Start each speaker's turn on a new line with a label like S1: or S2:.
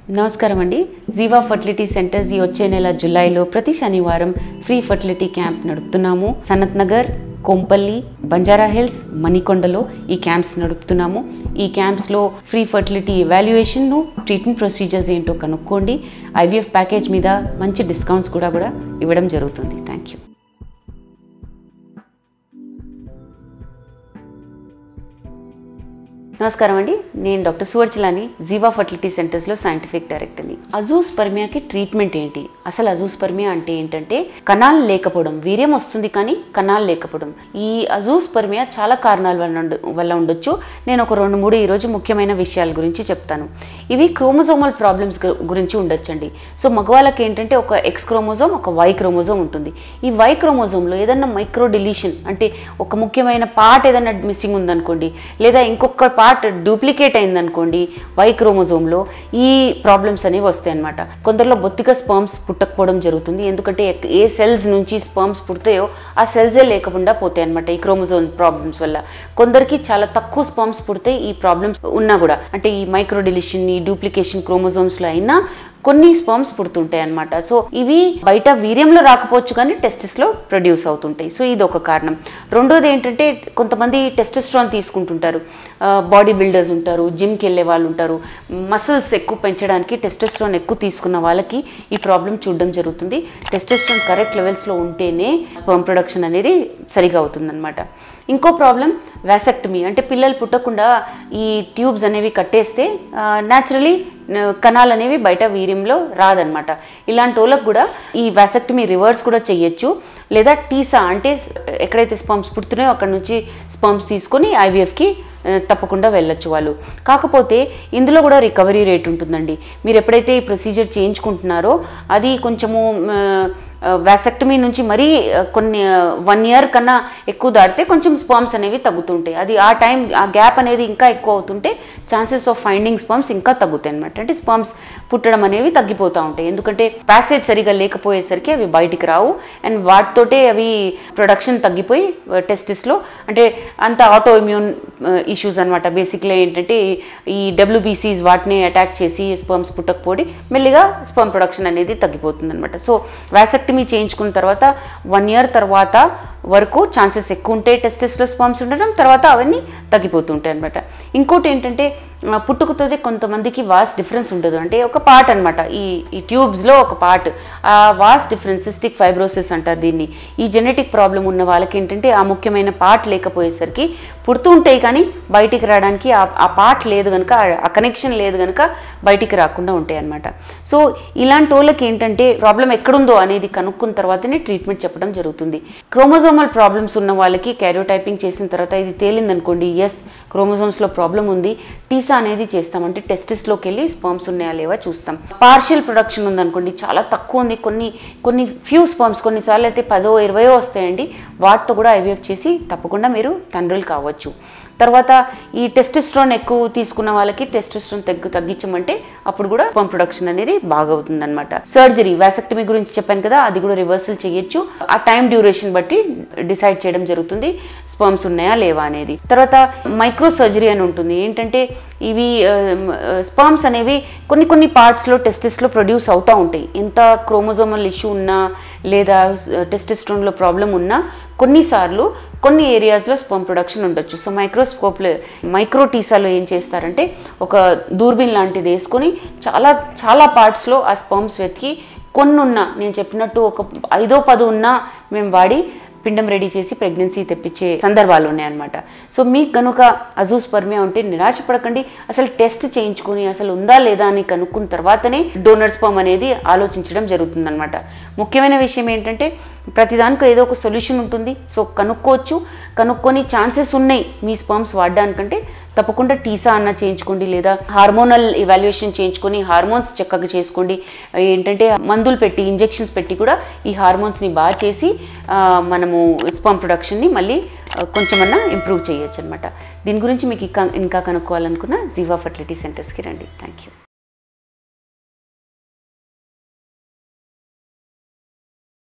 S1: నమస్కారం అండి జీవా fertility centres ఈ వచ్చే నెల జులైలో ప్రతి శనివారం ఫ్రీ ఫర్టిలిటీ క్యాంప్ నడుపుతున్నాము సనత్ నగర్ కొంపల్లి బంజారా హిల్స్ మణికొండలో ఈ క్యాంప్స్ నడుపుతున్నాము ఈ క్యాంప్స్లో ఫ్రీ ఫర్టిలిటీ ఎవాల్యుయేషన్ను ట్రీట్మెంట్ ప్రొసీజర్స్ ఏంటో కనుక్కోండి ఐవీఎఫ్ ప్యాకేజ్ మీద మంచి డిస్కౌంట్స్ కూడా కూడా ఇవ్వడం జరుగుతుంది థ్యాంక్ యూ నమస్కారం అండి నేను డాక్టర్ సువర్చలాని జీవా ఫర్టిలిటీ సెంటర్స్లో సైంటిఫిక్ డైరెక్టర్ని అజూస్పర్మియాకి ట్రీట్మెంట్ ఏంటి అసలు అజూస్పర్మియా అంటే ఏంటంటే కణాలు లేకపోవడం వీర్యం వస్తుంది కానీ కణాలు లేకపోవడం ఈ అజూస్పర్మియా చాలా కారణాల వల్ల ఉండ- వల్ల ఉండొచ్చు నేను ఒక రెండు మూడు ఈరోజు ముఖ్యమైన విషయాల గురించి చెప్తాను ఇవి క్రోమోజోమల్ ప్రాబ్లమ్స్ గు- గురించి ఉండొచ్చండి సో మగవాళ్ళకి ఏంటంటే ఒక ఎక్స్ క్రోమోజోమ్ ఒక వై క్రోమోజోమ్ ఉంటుంది ఈ వై క్రోమోజోమ్లో ఏదన్నా మైక్రో డిలీషన్ అంటే ఒక ముఖ్యమైన పార్ట్ ఏదైనా మిస్సింగ్ ఉందనుకోండి లేదా ఇంకొక పార్ట్ డూప్లికేట్ అయిందనుకోండి వై క్రోమోజోమ్లో ఈ ప్రాబ్లమ్స్ అనేవి వస్తాయి అనమాట కొందరిలో బొత్తిగా స్పర్మ్స్ పుట్టకపోవడం జరుగుతుంది ఎందుకంటే ఎక్- ఏ సెల్స్ నుంచి స్పర్మ్స్ పుడతాయో ఆ సెల్సే లేకుండా పోతాయి అనమాట ఈ క్రోమోజోమ్ ప్రాబ్లమ్స్ వల్ల కొందరికి చాలా తక్కువ స్పర్మ్స్ పుడితే ఈ ప్రాబ్లమ్స్ ఉన్నా కూడా అంటే ఈ మైక్రో డిలిషన్ ఈ డూప్లికేషన్ క్రోమోజోమ్స్లో అయినా కొన్ని స్పర్మ్స్ పుడుతుంటాయి అనమాట సో ఇవి బయట వీర్యంలో రాకపోవచ్చు కానీ టెస్టిస్లో ప్రొడ్యూస్ అవుతుంటాయి సో ఇది ఒక కారణం రెండోది ఏంటంటే కొంతమంది టెస్టెస్ట్రాన్ తీసుకుంటుంటారు బాడీ బిల్డర్స్ ఉంటారు జిమ్కి వెళ్ళే వాళ్ళు ఉంటారు మసిల్స్ ఎక్కువ పెంచడానికి టెస్టెస్ట్రాన్ ఎక్కువ తీసుకున్న వాళ్ళకి ఈ ప్రాబ్లం చూడడం జరుగుతుంది టెస్టెస్ట్రాన్ కరెక్ట్ లెవెల్స్లో ఉంటేనే స్పర్మ్ ప్రొడక్షన్ అనేది సరిగా అవుతుందన్నమాట ఇంకో ప్రాబ్లం వ్యాసెక్టమీ అంటే పిల్లలు పుట్టకుండా ఈ ట్యూబ్స్ అనేవి కట్టేస్తే న్యాచురలీ కణాలు అనేవి బయట వీర్యంలో రాదనమాట ఇలాంటి వాళ్ళకు కూడా ఈ వ్యాసెక్టమీ రివర్స్ కూడా చేయొచ్చు లేదా టీసా అంటే ఎక్కడైతే స్పర్మ్స్ పుడుతున్నాయో అక్కడ నుంచి స్పర్మ్స్ తీసుకొని ఐవీఎఫ్కి తప్పకుండా వెళ్ళొచ్చు వాళ్ళు కాకపోతే ఇందులో కూడా రికవరీ రేట్ ఉంటుందండి మీరు ఎప్పుడైతే ఈ ప్రొసీజర్ చేయించుకుంటున్నారో అది కొంచెము వ్యాసెక్టమీ నుంచి మరీ ఆ, కొన్ని వన్ ఇయర్ కన్నా ఎక్కువ దాటితే కొంచెం స్పర్మ్స్ అనేవి తగ్గుతుంటాయి అది ఆ టైం ఆ గ్యాప్ అనేది ఇంకా ఎక్కువ అవుతుంటే ఛాన్సెస్ ఆఫ్ ఫైండింగ్ స్పర్మ్స్ ఇంకా తగ్గుతాయి అనమాట అంటే స్పర్మ్స్ పుట్టడం అనేవి తగ్గిపోతూ ఉంటాయి ఎందుకంటే ప్యాసేజ్ సరిగా లేకపోయేసరికి అవి బయటికి రావు అండ్ వాటితోటే అవి ప్రొడక్షన్ తగ్గిపోయి టెస్టిస్లో అంటే అంత ఆటో ఇమ్యూన్ ఇష్యూస్ అనమాట బేసిక్లీ ఏంటంటే ఈ డబ్ల్యూబీసీస్ వాటిని అటాక్ చేసి స్పర్మ్స్ పుట్టకపోయి మెల్లిగా స్పర్మ్ ప్రొడక్షన్ అనేది తగ్గిపోతుంది అనమాట సో వ్యాసెక్టమీ చేయించుకున్న తర్వాత వన్ ఇయర్ తర్వాత వరకు ఛాన్సెస్ ఎక్కువ ఉంటాయి టెస్టెస్లో స్పర్మ్స్ ఉండడం తర్వాత అవన్నీ తగ్గిపోతుంటాయి అనమాట ఇంకోటి ఏంటంటే ఆ, పుట్టుకతోనే కొంతమందికి వాస్ డిఫరెన్స్ ఉండదు అంటే ఒక పార్ట్ అనమాట ఈ ఈ ట్యూబ్స్లో ఒక పార్ట్ ఆ వాస్ డిఫరెన్స్ సిస్టిక్ ఫైబ్రోసిస్ అంటారు దీన్ని ఈ జెనెటిక్ ప్రాబ్లం ఉన్న వాళ్ళకి ఏంటంటే ఆ ముఖ్యమైన పార్ట్ లేకపోయేసరికి పుడుతూ ఉంటాయి కానీ బయటికి రావడానికి ఆ ఆ పార్ట్ లేదు కనుక ఆ కనెక్షన్ లేదు కనుక బయటికి రాకుండా ఉంటాయి అనమాట సో ఇలాంటి వాళ్ళకి ఏంటంటే ప్రాబ్లం ఎక్కడుందో అనేది కనుక్కున్న తర్వాతనే ట్రీట్మెంట్ చెప్పడం జరుగుతుంది క్రోమోజోమల్ ప్రాబ్లమ్స్ ఉన్న వాళ్ళకి క్యారియోటైపింగ్ చేసిన తర్వాత ఇది తేలిందనుకోండి ఎస్ క్రోమోజోమ్స్లో ప్రాబ్లం ఉంది టీసా అనేది చేస్తాం అంటే టెస్టిస్లోకి వెళ్ళి స్పర్మ్స్ ఉన్నాయా లేవా చూస్తాం పార్షియల్ ప్రొడక్షన్ ఉందనుకోండి చాలా తక్కువ ఉంది కొన్ని కొన్ని ఫ్యూ స్పర్మ్స్ కొన్నిసార్లు అయితే పదో ఇరవయో వస్తాయండి వాటితో కూడా ఐవీఎఫ్ చేసి తప్పకుండా మీరు తండ్రులు కావచ్చు తర్వాత ఈ టెస్టెస్ట్రాన్ ఎక్కువ తీసుకున్న వాళ్ళకి టెస్టెస్ట్రాన్ తగ్గు తగ్గించమంటే అప్పుడు కూడా స్పర్మ్ ప్రొడక్షన్ అనేది బాగా అవుతుంది అనమాట సర్జరీ వ్యాసెక్టమీ గురించి చెప్పాను కదా అది కూడా రివర్సల్ చేయొచ్చు ఆ టైం డ్యూరేషన్ బట్టి డిసైడ్ చేయడం జరుగుతుంది స్పర్మ్స్ ఉన్నాయా లేవా అనేది తర్వాత మైక్రో సర్జరీ అని ఉంటుంది ఏంటంటే ఇవి స్పర్మ్స్ అనేవి కొన్ని కొన్ని పార్ట్స్లో టెస్టిస్లో ప్రొడ్యూస్ అవుతూ ఉంటాయి ఎంత క్రోమోజోమల్ ఇష్యూ ఉన్నా లేదా టెస్టిస్ట్రోన్లో ప్రాబ్లం ఉన్నా కొన్నిసార్లు కొన్ని ఏరియాస్లో స్పర్మ్ ప్రొడక్షన్ ఉండొచ్చు సో మైక్రోస్కోప్లో మైక్రో టీసాలో ఏం చేస్తారంటే ఒక దూర్బిన్ లాంటిది వేసుకొని చాలా చాలా పార్ట్స్లో ఆ స్పర్మ్స్ వెతికి కొన్ని ఉన్నా నేను చెప్పినట్టు ఒక ఐదో పది ఉన్నా మేము వాడి పిండం రెడీ చేసి ప్రెగ్నెన్సీ తెప్పించే సందర్భాలు ఉన్నాయన్నమాట సో మీకు కనుక అజూస్పర్మియా ఉంటే నిరాశపడకండి అసలు టెస్ట్ చేయించుకొని అసలు ఉందా లేదా అని కనుక్కున్న తర్వాతనే డోనర్ స్పర్మ్ అనేది ఆలోచించడం జరుగుతుందన్నమాట ముఖ్యమైన విషయం ఏంటంటే ప్రతిదానికి ఏదో ఒక సొల్యూషన్ ఉంటుంది సో కనుక్కోవచ్చు కనుక్కొని ఛాన్సెస్ ఉన్నాయి మీ స్పర్మ్స్ వాడడానికంటే తప్పకుండా టీసా అన్న చేయించుకోండి లేదా హార్మోనల్ ఇవాల్యుయేషన్ చేయించుకొని హార్మోన్స్ చక్కగా చేసుకోండి ఏంటంటే మందులు పెట్టి ఇంజెక్షన్స్ పెట్టి కూడా ఈ హార్మోన్స్ని బాగా చేసి ఆ, మనము స్పర్మ్ ప్రొడక్షన్ని మళ్ళీ ఆ, కొంచెమన్నా ఇంప్రూవ్ చేయొచ్చు అనమాట దీని గురించి మీకు ఇంకా ఇంకా కనుక్కోవాలనుకున్న జీవా ఫర్టిలిటీ సెంటర్స్కి రండి థ్యాంక్ యూ